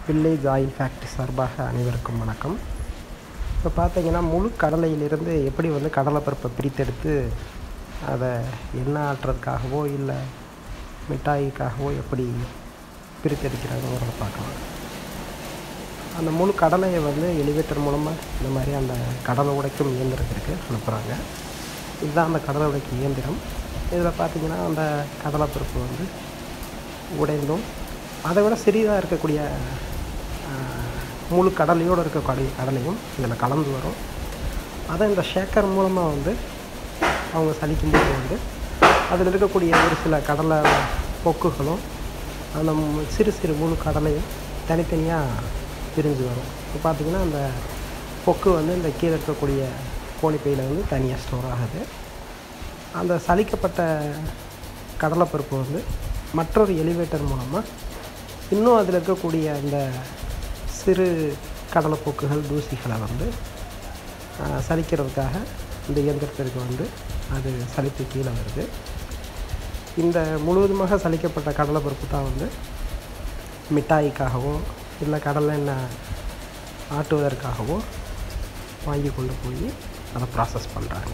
village oil factory சார்பாக அனைவருக்கும் வணக்கம் இப்போ பார்த்தீங்கன்னா முழு கடலையிலிருந்து எப்படி வந்து கடலைப்பருப்பை பிரித்தெடுத்து அதை எண்ணெய் ஆட்டுறதுக்காகவோ இல்லை மிட்டாய்க்காகவோ எப்படி பிரித்தெடுக்கிறாங்கிறத பார்க்கலாம் அந்த முழு கடலையை வந்து எலிவேட்டர் மூலமாக இந்த மாதிரி அந்த கடலை உடைக்கும் இயந்திரத்திற்கு அனுப்புகிறாங்க இதுதான் அந்த கடலை உடைக்கும் இயந்திரம் இதில் பார்த்தீங்கன்னா அந்த கடலைப்பருப்பு வந்து உடைந்தும் அதை விட சிறிதாக இருக்கக்கூடிய ஆஹ், முழு கடலையோடு இருக்கக்கூடிய கடலையும் இதில் கலந்து வரும் அதை இந்த ஷேக்கர் மூலமாக வந்து அவங்க சலிக்கும்போது வந்து அதில் இருக்கக்கூடிய ஒரு சில கடலை பொக்குகளும் அந்த மு- சிறு சிறு முழு கடலையும் தனித்தனியாக பிரிஞ்சு வரும் இப்போ பார்த்தீங்கன்னா அந்த பொக்கு வந்து இந்த கீழே இருக்கக்கூடிய கோழிப்பையில் வந்து தனியாக ஸ்டோர் ஆகுது அந்த சலிக்கப்பட்ட கடலைப்பருப்பு வந்து மற்றொரு எலிவேட்டர் மூலமாக இன்னும் அதில் இருக்கக்கூடிய அந்த சிறு கடலைப்போக்குகள் தூசிகளை வந்து ஆஹ், சலிக்கிறதுக்காக இந்த இயந்திரத்திற்கு வந்து அது சலித்து கீழே வருது இந்த முழுவதுமாக சலிக்கப்பட்ட கடலைப்பருப்பு தான் வந்து மிட்டாய்க்காகவோ இல்லை கடலை எண்ணெய் ஆட்டுவதற்காகவோ வாங்கி கொண்டு போய் அதை ப்ராசஸ் பண்ணுறாங்க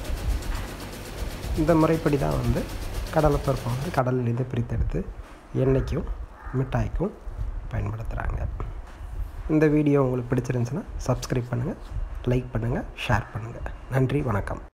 இந்த முறைப்படி தான் வந்து கடலைப்பருப்பை வந்து கடலிலேருந்து பிரித்தெடுத்து எண்ணெய்க்கும் மிட்டாய்க்கும் பயன்படுத்துகிறாங்க இந்த வீடியோ உங்களுக்கு பிடிச்சிருந்துச்சுன்னா சப்ஸ்கிரைப் பண்ணுங்கள் லைக் பண்ணுங்கள் ஷேர் பண்ணுங்கள் நன்றி வணக்கம்